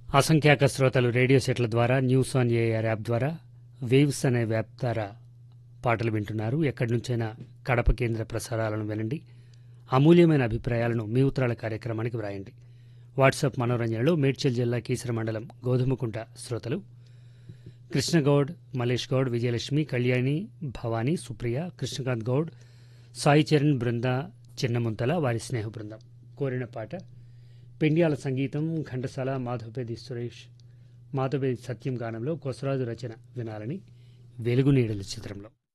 అసంఖ్యాక శ్రోతలు రేడియో సెట్ల ద్వారా న్యూస్ ఆన్ ఏఆర్ యాప్ ద్వారా వేవ్స్ అనే యాప్ ద్వారా పాటలు వింటున్నారు ఎక్కడి నుంచైనా కడప కేంద్ర ప్రసారాలను వినండి అమూల్యమైన అభిప్రాయాలను మీ ఉత్తరాల కార్యక్రమానికి వ్రాయండి వాట్సాప్ మనోరంజనలో మేడ్చల్ జిల్లా కీసర మండలం గోధుమకుంట శ్రోతలు కృష్ణగౌడ్ మలేష్ గౌడ్ విజయలక్ష్మి కళ్యాణి భవానీ సుప్రియ కృష్ణకాంత్ గౌడ్ సాయి చరణ్ బృంద చిన్నముంతల వారి స్నేహ బృందం కోరిన పాట పెండ్యాల సంగీతం ఘంటసాల మాధవపేది సురేష్ మాధవపేది సత్యం గానంలో కొసరాజు రచన వినాలని వెలుగు నీడల చిత్రంలో